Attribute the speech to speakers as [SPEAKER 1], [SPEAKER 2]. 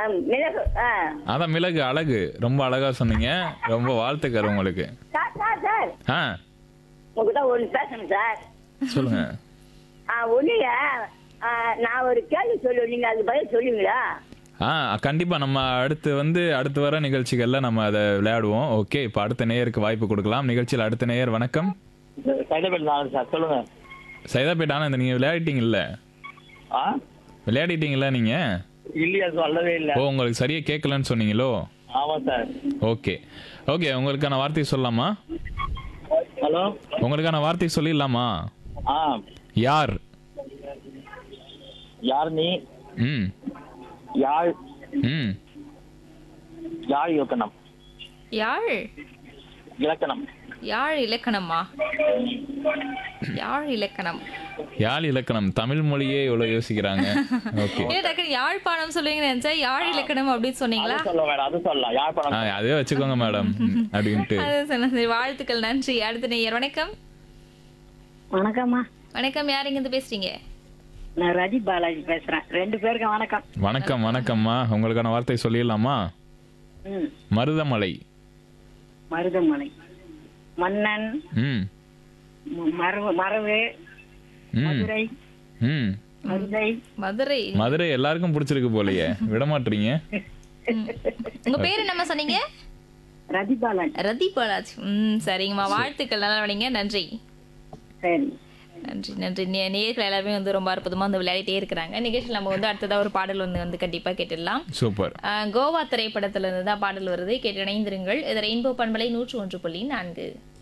[SPEAKER 1] ஆ, மிளகு ஆ
[SPEAKER 2] அதான் மிளகு அழகு ரொம்ப அழகா சொன்னீங்க ரொம்ப வாழ்த்துக்கள் உங்களுக்கு
[SPEAKER 1] சார் சார் சார்
[SPEAKER 2] ஆ
[SPEAKER 1] உங்ககிட்ட ஒன்று பேசணும் சார்
[SPEAKER 2] சொல்லுங்க
[SPEAKER 1] ஆ ஒன்றுங்க நான் ஒரு கேள்வி சொல்லுவேன் நீங்கள் அது பதில் சொல்லுவீங்களா
[SPEAKER 2] ஆ கண்டிப்பா நம்ம அடுத்து வந்து அடுத்து வர நிகழ்ச்சிகள்ல நம்ம அதை விளையாடுவோம் ஓகே இப்போ அடுத்த நேயருக்கு வாய்ப்பு கொடுக்கலாம் நிகழ்ச்சியில் அடுத்த நேயர் வணக்கம்
[SPEAKER 3] சைதாபேட் நாலு சார் சொல்லுங்க
[SPEAKER 2] சைதாப்பேட் ஆனந்த் நீங்க விளையாடிட்டீங்கல்ல
[SPEAKER 3] ஆ
[SPEAKER 2] விளையாடிட்டீங்களா நீங்க
[SPEAKER 3] இல்லையா சொல்லவே இல்லை
[SPEAKER 2] ஓ உங்களுக்கு சரியா கேட்கலன்னு சொன்னீங்களோ
[SPEAKER 3] ஆமா சார்
[SPEAKER 2] ஓகே ஓகே உங்களுக்கான வார்த்தை சொல்லலாமா
[SPEAKER 3] ஹலோ
[SPEAKER 2] உங்களுக்கான வார்த்தை சொல்லிடலாமா
[SPEAKER 3] ஆ
[SPEAKER 2] யார்
[SPEAKER 3] யார் நீ
[SPEAKER 2] ம்
[SPEAKER 3] யாழ்
[SPEAKER 2] ம்
[SPEAKER 3] யாழ் இலக்கணம்
[SPEAKER 4] யாழ்
[SPEAKER 3] இலக்கணம்
[SPEAKER 4] யாழ் இலக்கணமா யாழ் இலக்கணம்
[SPEAKER 2] யாழ் இலக்கணம் தமிழ் மொழியே இவ்வளவு யோசிக்கிறாங்க ஓகே
[SPEAKER 4] ஏன் டக்குனு யாழ்ப்பாணம் சொல்லுவீங்கன்னு நினைச்சா யாழ் இலக்கணம் அப்படின்னு சொன்னீங்களா
[SPEAKER 3] அது சொல்ல வேணாம் அது சொல்லலாம் யாழ்ப்பாணம்
[SPEAKER 2] ஆ அதே வச்சுக்கோங்க மேடம் அப்படின்ட்டு
[SPEAKER 4] அது சொன்ன சரி வாழ்த்துக்கள் நன்றி அடுத்த நேயர் வணக்கம்
[SPEAKER 1] வணக்கம்மா
[SPEAKER 4] வணக்கம் யார் இங்க இருந்து பேசுறீங்க
[SPEAKER 1] நான் ரஜி பாலாஜி பேசுகிறேன் ரெண்டு பேருக்கும் வணக்கம்
[SPEAKER 2] வணக்கம் வணக்கம்மா உங்களுக்கான வார்த்தை சொல்லிடலாமா
[SPEAKER 1] ம்
[SPEAKER 2] மருதமலை
[SPEAKER 1] மருதமலை மன்னன்
[SPEAKER 2] ம்
[SPEAKER 1] ம- மரவு மரவு
[SPEAKER 2] ம்
[SPEAKER 1] மதுரை
[SPEAKER 2] ம்
[SPEAKER 1] மதுரை
[SPEAKER 4] மதுரை
[SPEAKER 2] மதுரை எல்லாருக்கும் பிடிச்சிருக்கு போலயே விட மாட்டீங்க
[SPEAKER 4] ம். உங்க பேர் என்னம்மா சொன்னீங்க
[SPEAKER 1] ரஜி பாலாஜி
[SPEAKER 4] ரதி பாலாஜ் ம் சரிங்கம்மா வாழ்த்துக்கள் நல்லா விளைங்க நன்றி
[SPEAKER 1] சரி
[SPEAKER 4] நன்றி நன்றி நே- நேயர்கள் எல்லாருமே வந்து ரொம்ப அற்புதமா வந்து விளையாடிட்டே இருக்கிறாங்க நிகழ்ச்சியில் நம்ம வந்து அடுத்ததா ஒரு பாடல் வந்து வந்து கண்டிப்பா கேட்டுடலாம்
[SPEAKER 2] சூப்பர்
[SPEAKER 4] ஆஹ் கோவா திரைப்படத்துல இருந்து தான் பாடல் வருது கேட்டு இணைந்திருங்கள் இது ரெயின்போ பண்பலை நூற்று ஒன்று புள்ளி நான்கு